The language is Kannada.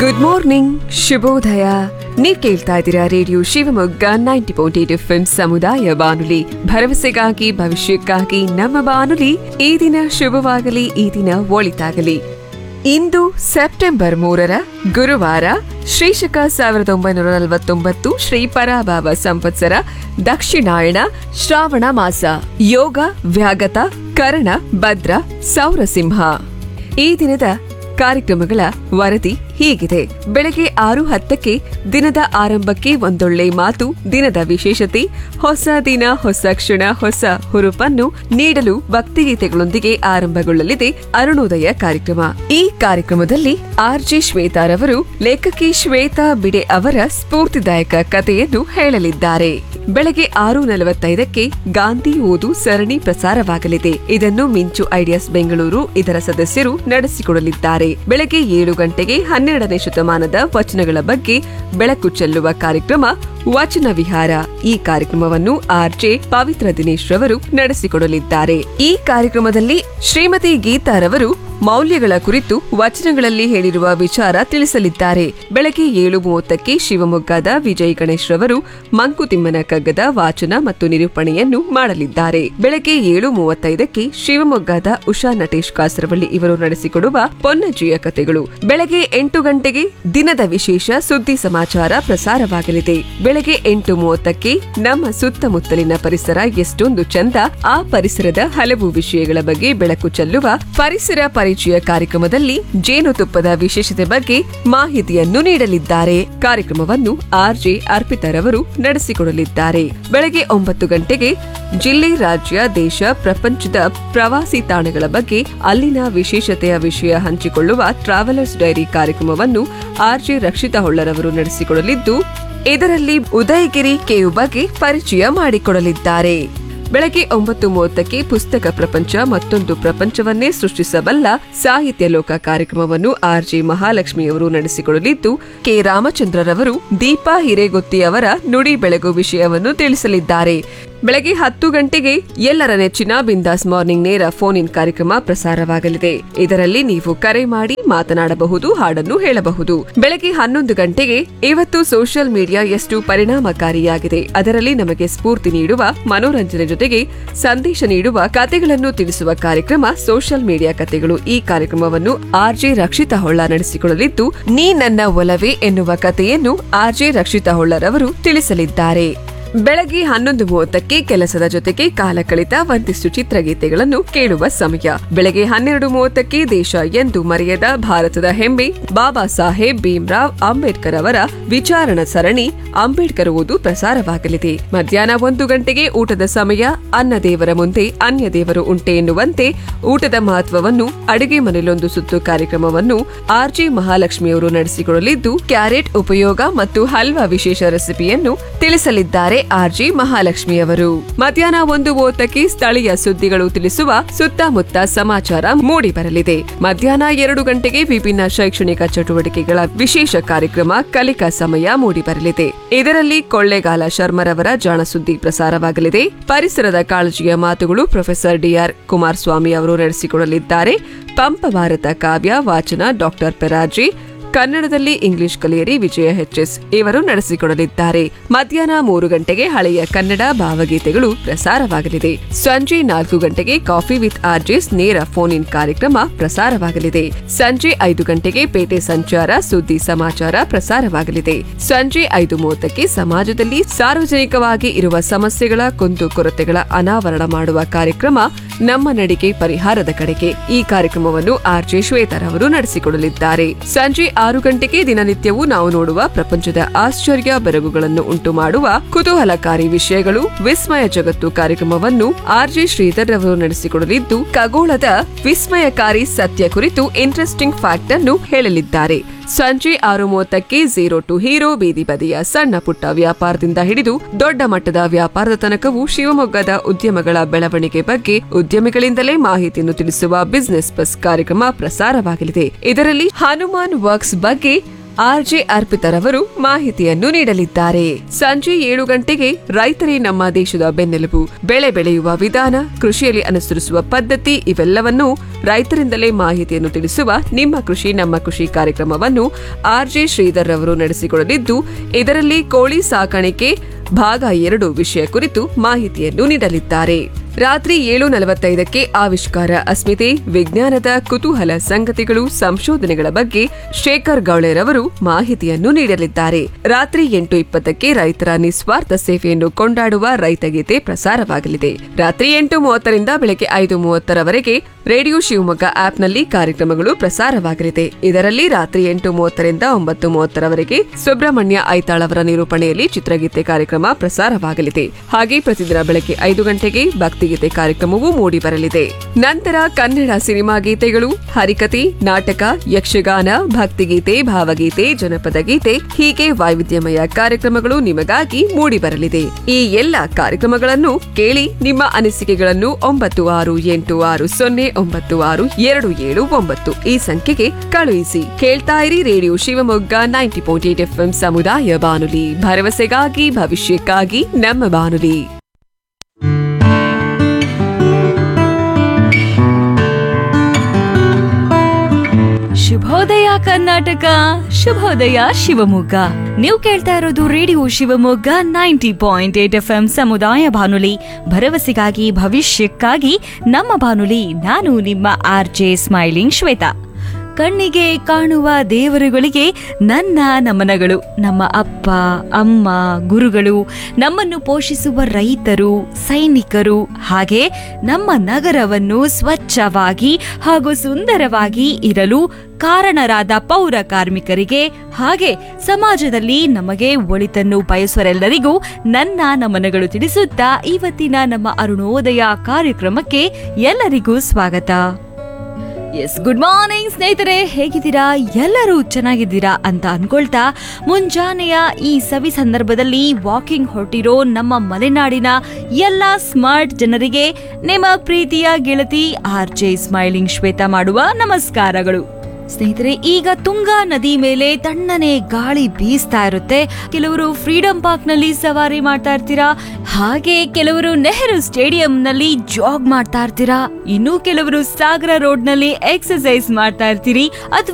ಗುಡ್ ಮಾರ್ನಿಂಗ್ ಶುಭೋದಯ ನೀವ್ ಕೇಳ್ತಾ ಇದ್ದೀರಾ radio Shivamogga ninety point eight F ಸಮುದಾಯ ಬಾನುಲಿ ಭರವಸೆಗಾಗಿ ಭವಿಷ್ಯಕ್ಕಾಗಿ ನಮ್ಮ ಬಾನುಲಿ ಈ ದಿನ ಶುಭವಾಗಲಿ ಈ ದಿನ ಒಳಿತಾಗಲಿ ಇಂದು ಸೆಪ್ಟೆಂಬರ್ ಮೂರರ ಗುರುವಾರ ಶ್ರೀಶಕ ಸಾವಿರದ ಒಂಬೈನೂರ ನಲವತ್ತೊಂಬತ್ತು ಶ್ರೀ ಪರಾಭಾವ ಸಂವತ್ಸರ ದಕ್ಷಿಣಾಯಣ ಶ್ರಾವಣ ಮಾಸ ಯೋಗ ವ್ಯಾಗತ ಕರ್ಣ ಭದ್ರ ಸೌರಸಿಂಹ ಈ ದಿನದ ಕಾರ್ಯಕ್ರಮಗಳ ವರದಿ ಹೀಗಿದೆ ಬೆಳಗ್ಗೆ ಆರು ಹತ್ತಕ್ಕೆ ದಿನದ ಆರಂಭಕ್ಕೆ ಒಂದೊಳ್ಳೆ ಮಾತು ದಿನದ ವಿಶೇಷತೆ ಹೊಸ ದಿನ ಹೊಸ ಕ್ಷಣ ಹೊಸ ಹುರುಪನ್ನು ನೀಡಲು ಭಕ್ತಿಗೀತೆಗಳೊಂದಿಗೆ ಆರಂಭಗೊಳ್ಳಲಿದೆ ಅರುಣೋದಯ ಕಾರ್ಯಕ್ರಮ ಈ ಕಾರ್ಯಕ್ರಮದಲ್ಲಿ ಆರ್ಜೆ ಶ್ವೇತಾರವರು ಲೇಖಕಿ ಶ್ವೇತಾ ಬಿಡೆ ಅವರ ಸ್ಫೂರ್ತಿದಾಯಕ ಕಥೆಯನ್ನು ಹೇಳಲಿದ್ದಾರೆ ಬೆಳಗ್ಗೆ ಆರು ನಲವತ್ತೈದಕ್ಕೆ ಗಾಂಧಿ ಓದು ಸರಣಿ ಪ್ರಸಾರವಾಗಲಿದೆ ಇದನ್ನು ಮಿಂಚು ಐಡಿಯಾಸ್ ಬೆಂಗಳೂರು ಇದರ ಸದಸ್ಯರು ನಡೆಸಿಕೊಡಲಿದ್ದಾರೆ ಬೆಳಗ್ಗೆ ಏಳು ಗಂಟೆಗೆ ಹನ್ನೆರಡನೇ ಶತಮಾನದ ವಚನಗಳ ಬಗ್ಗೆ ಬೆಳಕು ಚೆಲ್ಲುವ ಕಾರ್ಯಕ್ರಮ ವಚನ ವಿಹಾರ ಈ ಕಾರ್ಯಕ್ರಮವನ್ನು ಆರ್ಜೆ ಪವಿತ್ರ ದಿನೇಶ್ ರವರು ನಡೆಸಿಕೊಡಲಿದ್ದಾರೆ ಈ ಕಾರ್ಯಕ್ರಮದಲ್ಲಿ ಶ್ರೀಮತಿ ಗೀತಾರವರು ಮೌಲ್ಯಗಳ ಕುರಿತು ವಚನಗಳಲ್ಲಿ ಹೇಳಿರುವ ವಿಚಾರ ತಿಳಿಸಲಿದ್ದಾರೆ ಬೆಳಗ್ಗೆ ಏಳು ಮೂವತ್ತಕ್ಕೆ ಶಿವಮೊಗ್ಗದ ವಿಜಯ್ ಗಣೇಶ್ ರವರು ಮಂಕುತಿಮ್ಮನ ಕಗ್ಗದ ವಾಚನ ಮತ್ತು ನಿರೂಪಣೆಯನ್ನು ಮಾಡಲಿದ್ದಾರೆ ಬೆಳಗ್ಗೆ ಏಳು ಮೂವತ್ತೈದಕ್ಕೆ ಶಿವಮೊಗ್ಗದ ಉಷಾ ನಟೇಶ್ ಕಾಸರವಳ್ಳಿ ಇವರು ನಡೆಸಿಕೊಡುವ ಪೊನ್ನಜ್ಜಿಯ ಕಥೆಗಳು ಬೆಳಗ್ಗೆ ಎಂಟು ಗಂಟೆಗೆ ದಿನದ ವಿಶೇಷ ಸುದ್ದಿ ಸಮಾಚಾರ ಪ್ರಸಾರವಾಗಲಿದೆ ಬೆಳಗ್ಗೆ ಎಂಟು ಮೂವತ್ತಕ್ಕೆ ನಮ್ಮ ಸುತ್ತಮುತ್ತಲಿನ ಪರಿಸರ ಎಷ್ಟೊಂದು ಚಂದ ಆ ಪರಿಸರದ ಹಲವು ವಿಷಯಗಳ ಬಗ್ಗೆ ಬೆಳಕು ಚೆಲ್ಲುವ ಪರಿಸರ ಪರಿಚಯ ಕಾರ್ಯಕ್ರಮದಲ್ಲಿ ಜೇನುತುಪ್ಪದ ವಿಶೇಷತೆ ಬಗ್ಗೆ ಮಾಹಿತಿಯನ್ನು ನೀಡಲಿದ್ದಾರೆ ಕಾರ್ಯಕ್ರಮವನ್ನು ಆರ್ಜೆ ಅರ್ಪಿತರವರು ನಡೆಸಿಕೊಡಲಿದ್ದಾರೆ ಬೆಳಗ್ಗೆ ಒಂಬತ್ತು ಗಂಟೆಗೆ ಜಿಲ್ಲೆ ರಾಜ್ಯ ದೇಶ ಪ್ರಪಂಚದ ಪ್ರವಾಸಿ ತಾಣಗಳ ಬಗ್ಗೆ ಅಲ್ಲಿನ ವಿಶೇಷತೆಯ ವಿಷಯ ಹಂಚಿಕೊಳ್ಳುವ ಟ್ರಾವೆಲರ್ಸ್ ಡೈರಿ ಕಾರ್ಯಕ್ರಮವನ್ನು ಆರ್ಜೆ ರಕ್ಷಿತಾ ಹೊಳ್ಳರವರು ನಡೆಸಿಕೊಡಲಿದ್ದು ಇದರಲ್ಲಿ ಉದಯಗಿರಿ ಕೇವು ಬಗ್ಗೆ ಪರಿಚಯ ಮಾಡಿಕೊಡಲಿದ್ದಾರೆ ಬೆಳಗ್ಗೆ ಒಂಬತ್ತು ಮೂವತ್ತಕ್ಕೆ ಪುಸ್ತಕ ಪ್ರಪಂಚ ಮತ್ತೊಂದು ಪ್ರಪಂಚವನ್ನೇ ಸೃಷ್ಟಿಸಬಲ್ಲ ಸಾಹಿತ್ಯ ಲೋಕ ಕಾರ್ಯಕ್ರಮವನ್ನು ಆರ್ಜಿ ಮಹಾಲಕ್ಷ್ಮಿಯವರು ನಡೆಸಿಕೊಡಲಿದ್ದು ಕೆ ರಾಮಚಂದ್ರರವರು ದೀಪಾ ಹಿರೇಗೊತ್ತಿ ಅವರ ನುಡಿ ಬೆಳಗು ವಿಷಯವನ್ನು ತಿಳಿಸಲಿದ್ದಾರೆ ಬೆಳಗ್ಗೆ ಹತ್ತು ಗಂಟೆಗೆ ಎಲ್ಲರ ನೆಚ್ಚಿನ ಬಿಂದಾಸ್ ಮಾರ್ನಿಂಗ್ ನೇರ ಫೋನ್ ಇನ್ ಕಾರ್ಯಕ್ರಮ ಪ್ರಸಾರವಾಗಲಿದೆ ಇದರಲ್ಲಿ ನೀವು ಕರೆ ಮಾಡಿ ಮಾತನಾಡಬಹುದು ಹಾಡನ್ನು ಹೇಳಬಹುದು ಬೆಳಗ್ಗೆ ಹನ್ನೊಂದು ಗಂಟೆಗೆ ಇವತ್ತು ಸೋಷಿಯಲ್ ಮೀಡಿಯಾ ಎಷ್ಟು ಪರಿಣಾಮಕಾರಿಯಾಗಿದೆ ಅದರಲ್ಲಿ ನಮಗೆ ಸ್ಫೂರ್ತಿ ನೀಡುವ ಮನೋರಂಜನೆ ಜೊತೆಗೆ ಸಂದೇಶ ನೀಡುವ ಕಥೆಗಳನ್ನು ತಿಳಿಸುವ ಕಾರ್ಯಕ್ರಮ ಸೋಷಿಯಲ್ ಮೀಡಿಯಾ ಕಥೆಗಳು ಈ ಕಾರ್ಯಕ್ರಮವನ್ನು ಆರ್ಜೆ ರಕ್ಷಿತಾ ಹೊಳ್ಳ ನಡೆಸಿಕೊಳ್ಳಲಿದ್ದು ನೀ ನನ್ನ ಒಲವೇ ಎನ್ನುವ ಕಥೆಯನ್ನು ಆರ್ಜೆ ರಕ್ಷಿತಾ ಹೊಳ್ಳರವರು ತಿಳಿಸಲಿದ್ದಾರೆ ಬೆಳಗ್ಗೆ ಹನ್ನೊಂದು ಮೂವತ್ತಕ್ಕೆ ಕೆಲಸದ ಜೊತೆಗೆ ಕಾಲ ಕಳಿತ ಒಂದಿಷ್ಟು ಚಿತ್ರಗೀತೆಗಳನ್ನು ಕೇಳುವ ಸಮಯ ಬೆಳಗ್ಗೆ ಹನ್ನೆರಡು ಮೂವತ್ತಕ್ಕೆ ದೇಶ ಎಂದು ಮರೆಯದ ಭಾರತದ ಹೆಮ್ಮೆ ಬಾಬಾ ಸಾಹೇಬ್ ಭೀಮ್ರಾವ್ ಅಂಬೇಡ್ಕರ್ ಅವರ ವಿಚಾರಣ ಸರಣಿ ಅಂಬೇಡ್ಕರ್ ಓದು ಪ್ರಸಾರವಾಗಲಿದೆ ಮಧ್ಯಾಹ್ನ ಒಂದು ಗಂಟೆಗೆ ಊಟದ ಸಮಯ ಅನ್ನ ದೇವರ ಮುಂದೆ ಅನ್ಯ ದೇವರು ಉಂಟೆ ಎನ್ನುವಂತೆ ಊಟದ ಮಹತ್ವವನ್ನು ಅಡುಗೆ ಮನೆಯಲ್ಲೊಂದು ಸುತ್ತು ಕಾರ್ಯಕ್ರಮವನ್ನು ಆರ್ಜಿ ಮಹಾಲಕ್ಷ್ಮಿಯವರು ನಡೆಸಿಕೊಡಲಿದ್ದು ಕ್ಯಾರೆಟ್ ಉಪಯೋಗ ಮತ್ತು ಹಲ್ವಾ ವಿಶೇಷ ರೆಸಿಪಿಯನ್ನು ತಿಳಿಸಲಿದ್ದಾರೆ ಆರ್ಜಿ ಮಹಾಲಕ್ಷ್ಮಿಯವರು ಮಧ್ಯಾಹ್ನ ಒಂದು ಮೂವತ್ತಕ್ಕೆ ಸ್ಥಳೀಯ ಸುದ್ದಿಗಳು ತಿಳಿಸುವ ಸುತ್ತಮುತ್ತ ಸಮಾಚಾರ ಮೂಡಿ ಬರಲಿದೆ ಮಧ್ಯಾಹ್ನ ಎರಡು ಗಂಟೆಗೆ ವಿಭಿನ್ನ ಶೈಕ್ಷಣಿಕ ಚಟುವಟಿಕೆಗಳ ವಿಶೇಷ ಕಾರ್ಯಕ್ರಮ ಕಲಿಕಾ ಸಮಯ ಮೂಡಿ ಬರಲಿದೆ ಇದರಲ್ಲಿ ಕೊಳ್ಳೇಗಾಲ ಶರ್ಮರವರ ಜಾಣ ಸುದ್ದಿ ಪ್ರಸಾರವಾಗಲಿದೆ ಪರಿಸರದ ಕಾಳಜಿಯ ಮಾತುಗಳು ಪ್ರೊಫೆಸರ್ ಡಿಆರ್ ಕುಮಾರಸ್ವಾಮಿ ಅವರು ನಡೆಸಿಕೊಡಲಿದ್ದಾರೆ ಪಂಪ ಭಾರತ ಕಾವ್ಯ ವಾಚನ ಡಾಕ್ಟರ್ ಪೆರಾಜಿ ಕನ್ನಡದಲ್ಲಿ ಇಂಗ್ಲಿಷ್ ಕಲಿಯರಿ ವಿಜಯ ಎಚ್ಎಸ್ ಇವರು ನಡೆಸಿಕೊಡಲಿದ್ದಾರೆ ಮಧ್ಯಾಹ್ನ ಮೂರು ಗಂಟೆಗೆ ಹಳೆಯ ಕನ್ನಡ ಭಾವಗೀತೆಗಳು ಪ್ರಸಾರವಾಗಲಿದೆ ಸಂಜೆ ನಾಲ್ಕು ಗಂಟೆಗೆ ಕಾಫಿ ವಿತ್ ಆರ್ಜೆಸ್ ನೇರ ಫೋನ್ ಇನ್ ಕಾರ್ಯಕ್ರಮ ಪ್ರಸಾರವಾಗಲಿದೆ ಸಂಜೆ ಐದು ಗಂಟೆಗೆ ಪೇಟೆ ಸಂಚಾರ ಸುದ್ದಿ ಸಮಾಚಾರ ಪ್ರಸಾರವಾಗಲಿದೆ ಸಂಜೆ ಐದು ಮೂವತ್ತಕ್ಕೆ ಸಮಾಜದಲ್ಲಿ ಸಾರ್ವಜನಿಕವಾಗಿ ಇರುವ ಸಮಸ್ಯೆಗಳ ಕುಂದು ಕೊರತೆಗಳ ಅನಾವರಣ ಮಾಡುವ ಕಾರ್ಯಕ್ರಮ ನಮ್ಮ ನಡಿಗೆ ಪರಿಹಾರದ ಕಡೆಗೆ ಈ ಕಾರ್ಯಕ್ರಮವನ್ನು ಆರ್ಜೆ ಶ್ವೇತರ್ ಅವರು ನಡೆಸಿಕೊಡಲಿದ್ದಾರೆ ಸಂಜೆ ಆರು ಗಂಟೆಗೆ ದಿನನಿತ್ಯವೂ ನಾವು ನೋಡುವ ಪ್ರಪಂಚದ ಆಶ್ಚರ್ಯ ಬೆರಗುಗಳನ್ನು ಉಂಟು ಮಾಡುವ ಕುತೂಹಲಕಾರಿ ವಿಷಯಗಳು ವಿಸ್ಮಯ ಜಗತ್ತು ಕಾರ್ಯಕ್ರಮವನ್ನು ಆರ್ಜೆ ಶ್ರೀಧರ್ ಅವರು ನಡೆಸಿಕೊಡಲಿದ್ದು ಖಗೋಳದ ವಿಸ್ಮಯಕಾರಿ ಸತ್ಯ ಕುರಿತು ಇಂಟ್ರೆಸ್ಟಿಂಗ್ ಫ್ಯಾಕ್ಟ್ ಅನ್ನು ಹೇಳಲಿದ್ದಾರೆ ಸಂಜೆ ಆರು ಮೂವತ್ತಕ್ಕೆ ಝೀರೋ ಟು ಹೀರೋ ಬೀದಿ ಬದಿಯ ಸಣ್ಣ ಪುಟ್ಟ ವ್ಯಾಪಾರದಿಂದ ಹಿಡಿದು ದೊಡ್ಡ ಮಟ್ಟದ ವ್ಯಾಪಾರದ ತನಕವೂ ಶಿವಮೊಗ್ಗದ ಉದ್ಯಮಗಳ ಬೆಳವಣಿಗೆ ಬಗ್ಗೆ ಉದ್ಯಮಿಗಳಿಂದಲೇ ಮಾಹಿತಿಯನ್ನು ತಿಳಿಸುವ ಬಿಸಿನೆಸ್ ಬಸ್ ಕಾರ್ಯಕ್ರಮ ಪ್ರಸಾರವಾಗಲಿದೆ ಇದರಲ್ಲಿ ಹನುಮಾನ್ ವರ್ಕ್ಸ್ ಬಗ್ಗೆ ಆರ್ಜೆ ಅರ್ಪಿತರವರು ಮಾಹಿತಿಯನ್ನು ನೀಡಲಿದ್ದಾರೆ ಸಂಜೆ ಏಳು ಗಂಟೆಗೆ ರೈತರೇ ನಮ್ಮ ದೇಶದ ಬೆನ್ನೆಲುಬು ಬೆಳೆ ಬೆಳೆಯುವ ವಿಧಾನ ಕೃಷಿಯಲ್ಲಿ ಅನುಸರಿಸುವ ಪದ್ಧತಿ ಇವೆಲ್ಲವನ್ನೂ ರೈತರಿಂದಲೇ ಮಾಹಿತಿಯನ್ನು ತಿಳಿಸುವ ನಿಮ್ಮ ಕೃಷಿ ನಮ್ಮ ಕೃಷಿ ಕಾರ್ಯಕ್ರಮವನ್ನು ಆರ್ಜೆ ಶ್ರೀಧರ್ ಅವರು ನಡೆಸಿಕೊಡಲಿದ್ದು ಇದರಲ್ಲಿ ಕೋಳಿ ಸಾಕಾಣಿಕೆ ಭಾಗ ಎರಡು ವಿಷಯ ಕುರಿತು ಮಾಹಿತಿಯನ್ನು ನೀಡಲಿದ್ದಾರೆ ರಾತ್ರಿ ಏಳು ನಲವತ್ತೈದಕ್ಕೆ ಆವಿಷ್ಕಾರ ಅಸ್ಮಿತೆ ವಿಜ್ಞಾನದ ಕುತೂಹಲ ಸಂಗತಿಗಳು ಸಂಶೋಧನೆಗಳ ಬಗ್ಗೆ ಶೇಖರ್ ಗೌಳೆರವರು ಮಾಹಿತಿಯನ್ನು ನೀಡಲಿದ್ದಾರೆ ರಾತ್ರಿ ಎಂಟು ಇಪ್ಪತ್ತಕ್ಕೆ ರೈತರ ನಿಸ್ವಾರ್ಥ ಸೇವೆಯನ್ನು ಕೊಂಡಾಡುವ ರೈತಗೀತೆ ಪ್ರಸಾರವಾಗಲಿದೆ ರಾತ್ರಿ ಎಂಟು ಮೂವತ್ತರಿಂದ ಬೆಳಗ್ಗೆ ಐದು ಮೂವತ್ತರವರೆಗೆ ರೇಡಿಯೋ ಶಿವಮೊಗ್ಗ ಆಪ್ನಲ್ಲಿ ಕಾರ್ಯಕ್ರಮಗಳು ಪ್ರಸಾರವಾಗಲಿದೆ ಇದರಲ್ಲಿ ರಾತ್ರಿ ಎಂಟು ಮೂವತ್ತರಿಂದ ಒಂಬತ್ತು ಮೂವತ್ತರವರೆಗೆ ಸುಬ್ರಹ್ಮಣ್ಯ ಐತಾಳ್ ಅವರ ನಿರೂಪಣೆಯಲ್ಲಿ ಚಿತ್ರಗೀತೆ ಕಾರ್ಯಕ್ರಮ ಪ್ರಸಾರವಾಗಲಿದೆ ಹಾಗೆ ಪ್ರತಿದಿನ ಬೆಳಗ್ಗೆ ಐದು ಗಂಟೆಗೆ ಭಕ್ತಿಗೀತೆ ಕಾರ್ಯಕ್ರಮವೂ ಮೂಡಿಬರಲಿದೆ ನಂತರ ಕನ್ನಡ ಸಿನಿಮಾ ಗೀತೆಗಳು ಹರಿಕತೆ ನಾಟಕ ಯಕ್ಷಗಾನ ಭಕ್ತಿಗೀತೆ ಭಾವಗೀತೆ ಜನಪದ ಗೀತೆ ಹೀಗೆ ವೈವಿಧ್ಯಮಯ ಕಾರ್ಯಕ್ರಮಗಳು ನಿಮಗಾಗಿ ಮೂಡಿಬರಲಿದೆ ಈ ಎಲ್ಲ ಕಾರ್ಯಕ್ರಮಗಳನ್ನು ಕೇಳಿ ನಿಮ್ಮ ಅನಿಸಿಕೆಗಳನ್ನು ಒಂಬತ್ತು ಆರು ಎಂಟು ಆರು ಸೊನ್ನೆ ಒಂಬತ್ತು ಆರು ಎರಡು ಏಳು ಒಂಬತ್ತು ಈ ಸಂಖ್ಯೆಗೆ ಕಳುಹಿಸಿ ಕೇಳ್ತಾ ಇರಿ radio Shivamogga ninety point eight F ಸಮುದಾಯ ಬಾನುಲಿ ಭರವಸೆಗಾಗಿ ಭವಿಷ್ಯಕ್ಕಾಗಿ ನಮ್ಮ ಬಾನುಲಿ ಶುಭೋದಯ ಕರ್ನಾಟಕ ಶುಭೋದಯ ಶಿವಮೊಗ್ಗ ನೀವು ಕೇಳ್ತಾ ಇರೋದು radio Shivamogga ninety point eight F M ಸಮುದಾಯ ಬಾನುಲಿ ಭರವಸೆಗಾಗಿ ಭವಿಷ್ಯಕ್ಕಾಗಿ ನಮ್ಮ ಬಾನುಲಿ ನಾನು ನಿಮ್ಮ ಆರ್ ಜೆ ಸ್ಮೈಲಿಂಗ್ ಶ್ವೇತಾ ಕಣ್ಣಿಗೆ ಕಾಣುವ ದೇವರುಗಳಿಗೆ ನನ್ನ ನಮನಗಳು ನಮ್ಮ ಅಪ್ಪ ಅಮ್ಮ ಗುರುಗಳು ನಮ್ಮನ್ನು ಪೋಷಿಸುವ ರೈತರು ಸೈನಿಕರು ಹಾಗೆ ನಮ್ಮ ನಗರವನ್ನು ಸ್ವಚ್ಛವಾಗಿ ಹಾಗೂ ಸುಂದರವಾಗಿ ಇರಲು ಕಾರಣರಾದ ಪೌರ ಕಾರ್ಮಿಕರಿಗೆ ಹಾಗೆ ಸಮಾಜದಲ್ಲಿ ನಮಗೆ ಒಳಿತನ್ನು ಬಯಸುವರೆಲ್ಲರಿಗೂ ನನ್ನ ನಮನಗಳು ತಿಳಿಸುತ್ತಾ ಇವತ್ತಿನ ನಮ್ಮ ಅರುಣೋದಯ ಕಾರ್ಯಕ್ರಮಕ್ಕೆ ಎಲ್ಲರಿಗೂ ಸ್ವಾಗತ ಎಸ್ ಗುಡ್ ಮಾರ್ನಿಂಗ್ ಸ್ನೇಹಿತರೆ ಹೇಗಿದ್ದೀರಾ ಎಲ್ಲರೂ ಚೆನ್ನಾಗಿದ್ದೀರಾ ಅಂತ ಅನ್ಕೊಳ್ತಾ ಮುಂಜಾನೆಯ ಈ ಸವಿ ಸಂದರ್ಭದಲ್ಲಿ ವಾಕಿಂಗ್ ಹೊರಟಿರೋ ನಮ್ಮ ಮಲೆನಾಡಿನ ಎಲ್ಲ ಸ್ಮಾರ್ಟ್ ಜನರಿಗೆ ನಿಮ್ಮ ಪ್ರೀತಿಯ ಗೆಳತಿ ಆರ್ ಜೆ ಸ್ಮೈಲಿಂಗ್ ಶ್ವೇತಾ ಮಾಡುವ ನಮಸ್ಕಾರಗಳು ಸ್ನೇಹಿತರೆ ಈಗ ತುಂಗಾ ನದಿ ಮೇಲೆ ತಣ್ಣನೆ ಗಾಳಿ ಬೀಸ್ತಾ ಇರುತ್ತೆ ಕೆಲವರು ಫ್ರೀಡಂ ಪಾರ್ಕ್ ನಲ್ಲಿ ಸವಾರಿ ಮಾಡ್ತಾ ಇರ್ತೀರಾ ಹಾಗೆ ಕೆಲವರು ನೆಹರು ಸ್ಟೇಡಿಯಂ ನಲ್ಲಿ ಜಾಗ್ ಮಾಡ್ತಾ ಇರ್ತೀರಾ ಇನ್ನು ಕೆಲವರು ಸಾಗರ ರೋಡ್ ನಲ್ಲಿ ಎಕ್ಸರ್ಸೈಸ್ ಮಾಡ್ತಾ ಇರ್ತೀರಿ ಅಥವಾ